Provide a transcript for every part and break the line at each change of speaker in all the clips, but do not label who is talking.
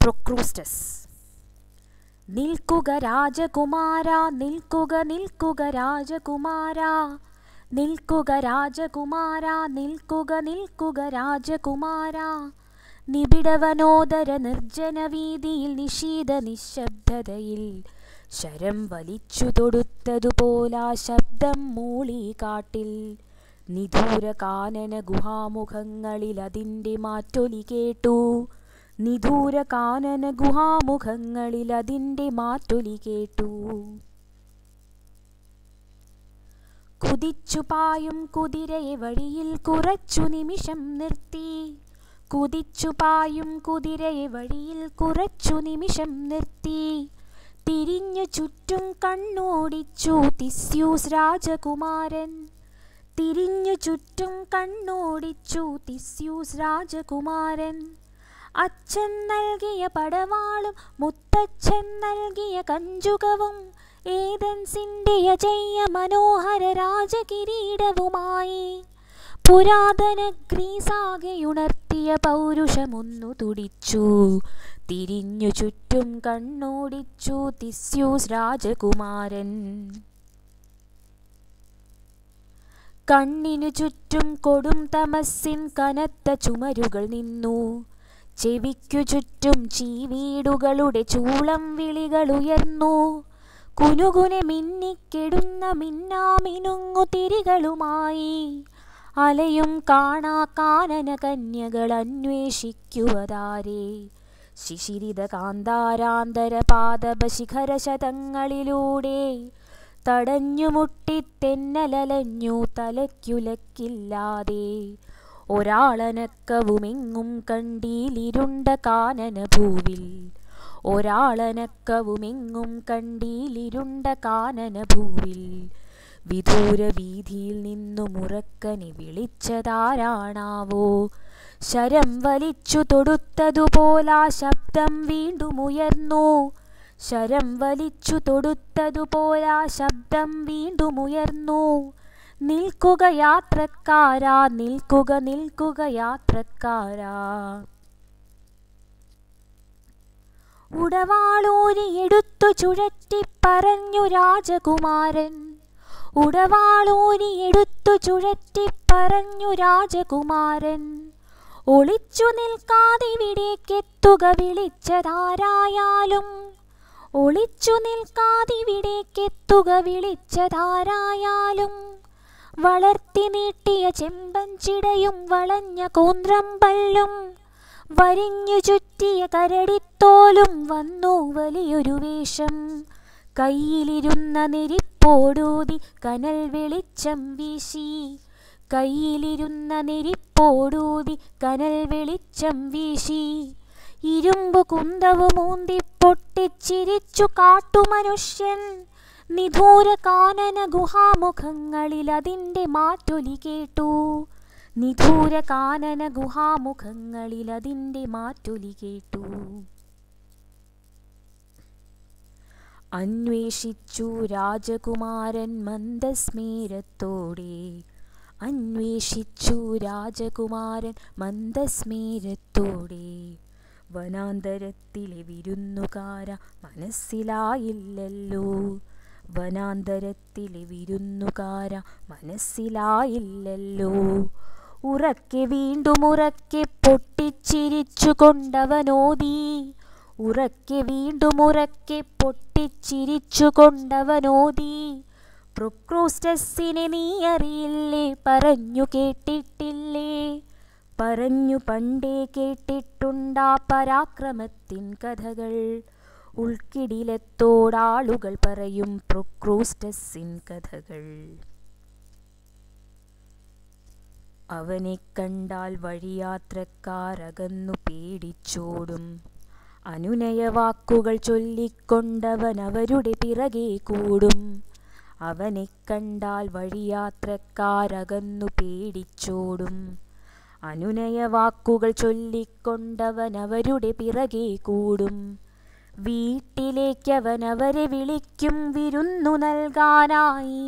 പ്രൊക്രൂസ്റ്റസ് നിൽക്കുക രാജകുമാര നിൽക്കുക നിൽക്കുക രാജകുമാര നിൽക്കുക രാജകുമാര നിൽക്കുക നിൽക്കുക രാജകുമാര നിബിഡവനോദര നിർജ്ജന വീതിയിൽ നിശീത നിശബ്ദതയിൽ ശരം വലിച്ചു തൊടുത്തതുപോലാ ശബ്ദം മൂളി കാട്ടിൽ നിധൂര കാനന ഗുഹാമുഖങ്ങളിൽ അതിൻ്റെ മാറ്റൊലി കേട്ടു നിധൂര കാനന ഗുഹാമുഖങ്ങളിൽ അതിൻ്റെ മാറ്റൊലി കേട്ടു കുതിച്ചു പായും കുതിരയെ വഴിയിൽ കുറച്ചു നിമിഷം നിർത്തി കുതിച്ചു പായും കുതിരയെ വഴിയിൽ കുറച്ചു നിമിഷം നിർത്തി തിരിഞ്ഞു ചുറ്റും കണ്ണോടിച്ചു തിസ്യൂസ് രാജകുമാരൻ തിരിഞ്ഞു ചുറ്റും കണ്ണോടിച്ചു തിസ്യൂസ് രാജകുമാരൻ അച്ഛൻ നൽകിയ പടവാളും മുത്തച്ഛൻ നൽകിയ കഞ്ചുകവും ഏതൻസിന്റെ അജയ്യ മനോഹര രാജകിരീടവുമായി പുരാതന ഗ്രീസാകെയുണർത്തിയ പൗരുഷമൊന്നു തുടിച്ചു തിരിഞ്ഞു ചുറ്റും കണ്ണോടിച്ചു തിസ്യൂസ് രാജകുമാരൻ കണ്ണിനു ചുറ്റും കൊടും തമസ്സിൻ കനത്ത ചുമരുകൾ നിന്നു ചെവിക്കു ചുറ്റും ചീവീടുകളുടെ ചൂളം വിളികൾ ഉയർന്നു കുനുകുനെ മിന്നിക്കെടുന്ന മിന്നാമിനുങ്ങു തിരികളുമായി അലയും കാണാ കാനന കന്യകൾ അന്വേഷിക്കുവതാരേ ശിശിരിത കാന്താരാന്തര പാദപ ശിഖരശതങ്ങളിലൂടെ തടഞ്ഞുമുട്ടിത്തെന്നലലഞ്ഞു തലയ്ക്കുലക്കില്ലാതെ ഒരാളനക്കവുമെങ്ങും കണ്ടീലിരുണ്ട കാനന ഭൂവിൽ ഒരാളനക്കവുമെങ്ങും കണ്ടീലിരുണ്ട കാനന ഭൂവിൽ വിദൂര വീതിയിൽ നിന്നും ഉറക്കനെ വിളിച്ചതാരാണാവോ ശരം വലിച്ചു തൊടുത്തതുപോലാ ശബ്ദം വീണ്ടും ഉയർന്നു ശരം വലിച്ചു തൊടുത്തതുപോലാ ശബ്ദം വീണ്ടും ഉയർന്നു നിൽക്കുക യാത്രക്കാരാ നിൽക്കുക നിൽക്കുക യാത്രക്കാരാ ഉടവാളൂരി എടുത്തു ചുഴറ്റി പറഞ്ഞു രാജകുമാരൻ ഉടവാളൂരി എടുത്തു ചുഴറ്റി പറഞ്ഞു രാജകുമാരൻ ഒളിച്ചു നിൽക്കാതിവിടേക്കെത്തുക വിളിച്ചതാരായാലും ഒളിച്ചു നിൽക്കാതിവിടേക്കെത്തുക വിളിച്ചതാരായാലും വളർത്തി നീട്ടിയ ചെമ്പൻ ചിടയും വളഞ്ഞ കോന്ത്രം പല്ലും വരിഞ്ഞു ചുറ്റിയ കരടിത്തോലും വന്നു വലിയൊരു വേഷം കയ്യിലിരുന്ന നെരിപ്പോടൂതി കനൽ വെളിച്ചം വീശി കയ്യിലിരുന്ന നെരിപ്പോടൂതി കനൽ വെളിച്ചം വീശി ഇരുമ്പു കുന്തവുമൂന്തി പൊട്ടിച്ചിരിച്ചു കാട്ടുമനുഷ്യൻ നിധൂര കാനന ഗുഹാമുഖങ്ങളിൽ അതിൻ്റെ മാറ്റൊലി കേട്ടു നിധൂര കാനന ഗുഹാമുഖങ്ങളിൽ അതിൻ്റെ മാറ്റൊലി കേട്ടു അന്വേഷിച്ചു രാജകുമാരൻ മന്ദസ്മേരത്തോടെ അന്വേഷിച്ചു രാജകുമാരൻ മന്ദസ്മേരത്തോടെ വനാന്തരത്തിലെ വിരുന്നുകാര മനസ്സിലായില്ലല്ലോ വനാന്തരത്തിലെ വിരുന്നുകാര മനസ്സിലായില്ലല്ലോ ഉറക്കെ വീണ്ടും ഉറക്കെ പൊട്ടിച്ചിരിച്ചു കൊണ്ടവനോദി ഉറക്കെ വീണ്ടും ഉറക്കെ പൊട്ടിച്ചിരിച്ചു കൊണ്ടവനോദി പ്രൊക്രോസ്റ്റസിനെ നീ അറിയില്ലേ പറഞ്ഞു കേട്ടിട്ടില്ലേ പറഞ്ഞു പണ്ടേ കേട്ടിട്ടുണ്ടാ പരാക്രമത്തിൻ കഥകൾ ഉൾക്കിടിലത്തോടാളുകൾ പറയും പ്രൊക്രൂസ്റ്റസിൻ കഥകൾ അവനെ കണ്ടാൽ വഴിയാത്രക്കാരകന്നു പേടിച്ചോടും അനുനയ വാക്കുകൾ ചൊല്ലിക്കൊണ്ടവൻ അവരുടെ പിറകെ കൂടും അവനെ കണ്ടാൽ വഴിയാത്രക്കാരകന്നു പേടിച്ചോടും അനുനയ വാക്കുകൾ ചൊല്ലിക്കൊണ്ടവൻ അവരുടെ പിറകെ കൂടും വീട്ടിലേക്കവൻ അവരെ വിളിക്കും വിരുന്നു നൽകാനായി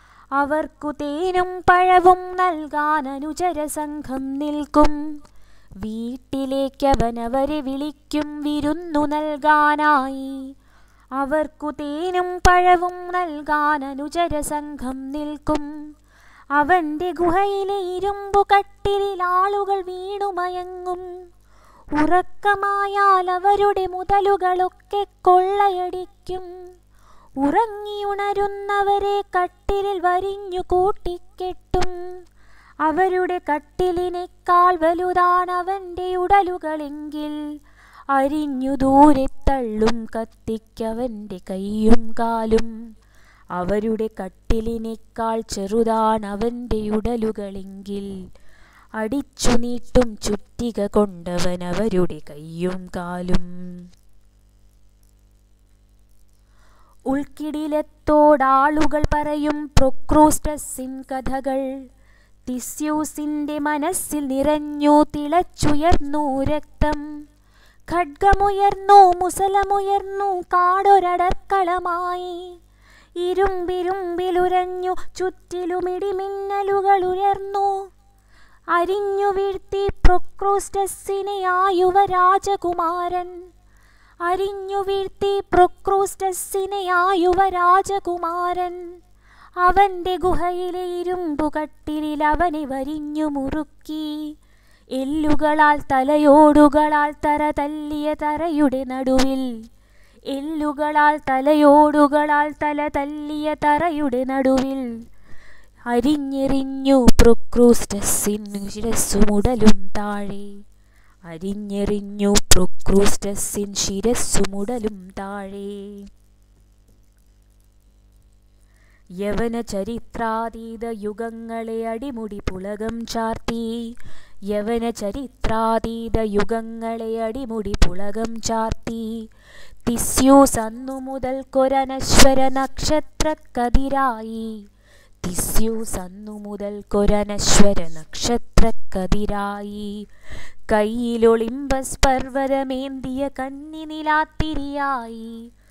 അവർക്കു തേനും പഴവും നൽകാൻ അനുചര സംഘം നിൽക്കും വീട്ടിലേക്കവനവരെ വിളിക്കും വിരുന്നു നൽകാനായി അവർക്കു തേനും പഴവും നൽകാൻ അനുചര സംഘം നിൽക്കും അവന്റെ ഗുഹയിലെ ഇരുമ്പു കട്ടിലിൽ ആളുകൾ വീണുമയങ്ങും ഉറക്കമായാൽ അവരുടെ മുതലുകളൊക്കെ കൊള്ളയടിക്കും ഉറങ്ങിയുണരുന്നവരെ കട്ടിലിൽ വരിഞ്ഞു കൂട്ടിക്കെട്ടും അവരുടെ കട്ടിലിനേക്കാൾ വലുതാണ് അവന്റെ ഉടലുകളെങ്കിൽ അരിഞ്ഞു ദൂരെ തള്ളും കത്തിക്കവന്റെ കൈയും കാലും അവരുടെ കട്ടിലിനേക്കാൾ ചെറുതാണ് അവന്റെ ഉടലുകളെങ്കിൽ അടിച്ചു നീട്ടും ചുറ്റിക കൊണ്ടവൻ അവരുടെ കൈയും കാലും ഉൾക്കിടിലത്തോടാളുകൾ പറയും പ്രൊക്രൂസ്റ്റസിൻ കഥകൾ തിസ്യൂസിന്റെ മനസ്സിൽ നിറഞ്ഞു തിളച്ചുയർന്നു രക്തം ഖഡ്ഗമുയർന്നു മുസലമുയർന്നു കാടൊരടർക്കളമായി ഇരുമ്പിരുമ്പിലുരഞ്ഞു ചുറ്റിലുമിടിമിന്നലുകൾ ഉയർന്നു അരിഞ്ഞു വീഴ്ത്തി പ്രൊക്രൂസ്റ്റസിനെ ആ യുവരാജകുമാരൻ അരിഞ്ഞു വീഴ്ത്തി പ്രൊക്രൂസ്റ്റസിനെ ആ യുവരാജകുമാരൻ അവന്റെ ഗുഹയിലെ ഇരുമ്പുകട്ടിലിൽ അവനെ വരിഞ്ഞു മുറുക്കി എല്ലുകളാൽ തലയോടുകളാൽ തറ തല്ലിയ തറയുടെ നടുവിൽ എല്ലുകളാൽ തലയോടുകളാൽ തല തല്ലിയ തറയുടെ നടുവിൽ അരിഞ്ഞെറിഞ്ഞു പ്രൊക്രൂസ്റ്റസിന് ശിരസ്സുമുടലും താഴെ അരിഞ്ഞെറിഞ്ഞു പ്രൊക്രൂസ്റ്റസിൻ ശിരസ്സുമുടലും താഴെ യവന ചരിത്രാതീത യുഗങ്ങളെ അടിമുടി പുളകം ചാർത്തി യവന ചരിത്രാതീത യുഗങ്ങളെ അടിമുടി പുളകം ചാർത്തി തിസ്യൂസ് അന്നു മുതൽ കൊരനശ്വര നക്ഷത്രക്കതിരായി തിസ്യൂസ് അന്നു മുതൽ കൊരനശ്വര നക്ഷത്രക്കതിരായി കയ്യിലൊളിമ്പസ് പർവ്വതമേന്തിയ കന്നി നിലാത്തിരിയായി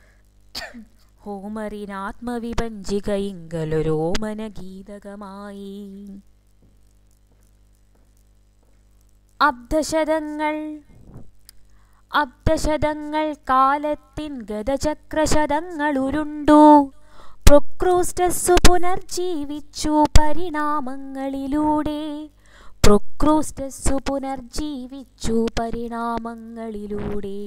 ഹോമറിനാത്മവിഭഞ്ചികയിങ്കലൊരോമന ഗീതകമായി അബ്ദശതങ്ങൾ അബ്ദശതങ്ങൾ കാലത്തിൻ ഗതചക്രശതങ്ങൾ ഉരുണ്ടു പ്രൊക്രൂസ്റ്റസു പുനർജീവിച്ചു പരിണാമങ്ങളിലൂടെ പ്രൊക്രൂസ്റ്റസു പുനർജീവിച്ചു പരിണാമങ്ങളിലൂടെ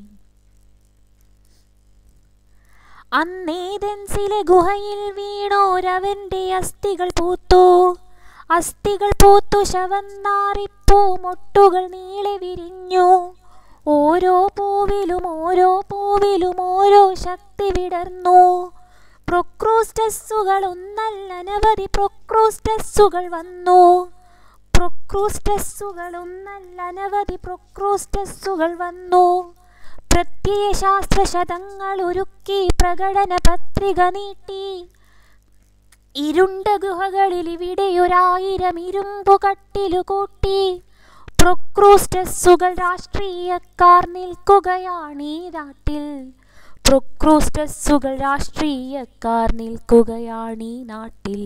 അന്നേതൻസിലെ ഗുഹയിൽ വീണോരവന്റെ അസ്ഥികൾ പൂത്തു അസ്ഥികൾ പൂത്തു ശവം നാറിപ്പൂ മൊട്ടുകൾ നീളെ വിരിഞ്ഞു ഓരോ പൂവിലും ഓരോ പൂവിലും ഓരോ ശക്തി വിടർന്നു പ്രൊക്രൂസ്റ്റസുകൾ ഒന്നല്ല അനവധി പ്രൊക്രൂസ്റ്റസുകൾ വന്നു പ്രൊക്രൂസ്റ്റസുകൾ ഒന്നല്ല അനവധി പ്രൊക്രൂസ്റ്റസുകൾ വന്നു പ്രത്യയശാസ്ത്ര ശതങ്ങൾ ഒരുക്കി പ്രകടന പത്രിക നീട്ടി ഇരുണ്ട ഗുഹകളിൽ ഇവിടെയൊരായിരം ഇരുമ്പു കട്ടിലു കൂട്ടി പ്രൊക്രൂസ്റ്റസുകൾ രാഷ്ട്രീയക്കാർ നിൽക്കുകയാണ് ഈ നാട്ടിൽ പ്രൊക്രൂസ്റ്റസുകൾ രാഷ്ട്രീയക്കാർ നിൽക്കുകയാണ് ഈ നാട്ടിൽ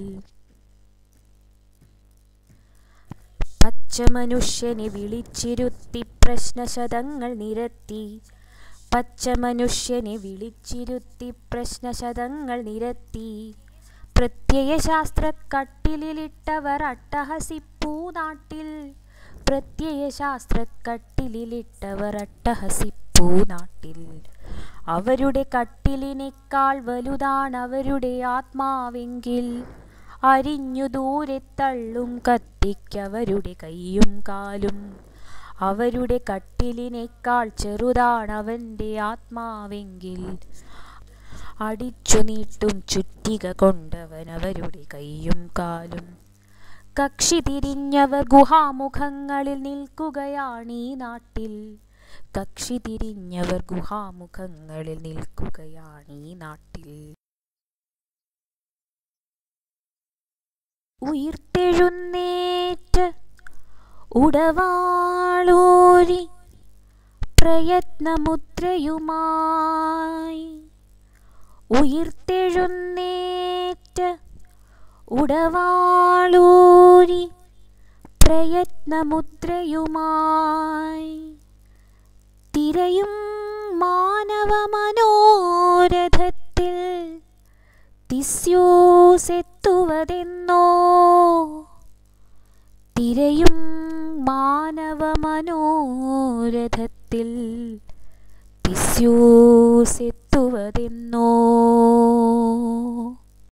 പച്ചമനുഷ്യനെ വിളിച്ചിരുത്തി പ്രശ്നശതങ്ങൾ നിരത്തി പച്ചമനുഷ്യനെ വിളിച്ചിരുത്തി പ്രശ്നശതങ്ങൾ നിരത്തി പ്രത്യയശാസ്ത്ര കട്ടിലിലിട്ടവർ അട്ടഹസിപ്പൂ നാട്ടിൽ പ്രത്യയശാസ്ത്ര കട്ടിലിലിട്ടവർ അട്ടഹസിപ്പൂ നാട്ടിൽ അവരുടെ കട്ടിലിനേക്കാൾ വലുതാണ് അവരുടെ ആത്മാവെങ്കിൽ അരിഞ്ഞു ദൂരെ തള്ളും കത്തിക്കവരുടെ കൈയും കാലും അവരുടെ കട്ടിലിനേക്കാൾ ചെറുതാണ് അവൻ്റെ ആത്മാവെങ്കിൽ അടിച്ചു നീട്ടും ചുറ്റിക കൊണ്ടവൻ അവരുടെ കൈയും കാലും കക്ഷി തിരിഞ്ഞവർ ഗുഹാമുഖങ്ങളിൽ നിൽക്കുകയാണ് ഈ നാട്ടിൽ കക്ഷി തിരിഞ്ഞവർ ഗുഹാമുഖങ്ങളിൽ നിൽക്കുകയാണ് ഈ നാട്ടിൽ ഉയിർത്തെഴുന്നേറ്റ് ഉടവാളൂരി പ്രയത്നമുദ്രയുമായി ഉയിർത്തെഴുന്നേറ്റ് ഉടവാളൂരി പ്രയത്നമുദ്രയുമായി തിരയും മാനവമനോരഥത്തിൽ തിസ്യൂസെത്തുവതെന്നോ തിരയും മാനവമനോരഥത്തിൽ തിസ്യൂസെത്തുവതെന്നോ